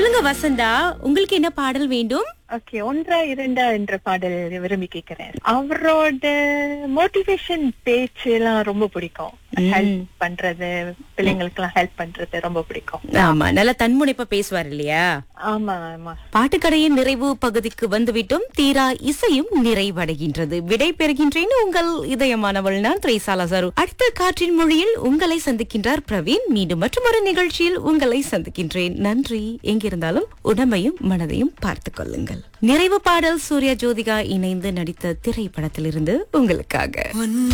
சொல்லுங்க வசந்தா உங்களுக்கு என்ன பாடல் வேண்டும் ஓகே ஒன்றா இரண்டா என்ற பாடல் விரும்பி கேட்கிறேன் அவரோட மோட்டிவேஷன் பேச்சு எல்லாம் ரொம்ப பிடிக்கும் ஹெல்ப் பண்றது பிள்ளைங்களுக்கு எல்லாம் ஹெல்ப் பண்றது ரொம்ப பிடிக்கும் ஆமா நல்லா தன்முனைப்பா பேசுவார் இல்லையா ஆமா ஆமா பாட்டுக்கடையின் நிறைவு பகுதிக்கு வந்துவிட்டோம் தீரா இசையும் நிறைவடைகின்றது விடை பெறுகின்றேன் உங்கள் இதயமானவள் நான் திரைசாலா சாரு அடுத்த காற்றின் மொழியில் உங்களை சந்திக்கின்றார் பிரவீன் மீண்டும் மற்றொரு நிகழ்ச்சியில் உங்களை சந்திக்கின்றேன் நன்றி எங்கிருந்தாலும் உடம்பையும் மனதையும் பார்த்துக் கொள்ளுங்கள் நிறைவு பாடல் சூர்யா ஜோதிகா இணைந்து நடித்த திரைப்படத்திலிருந்து உங்களுக்காக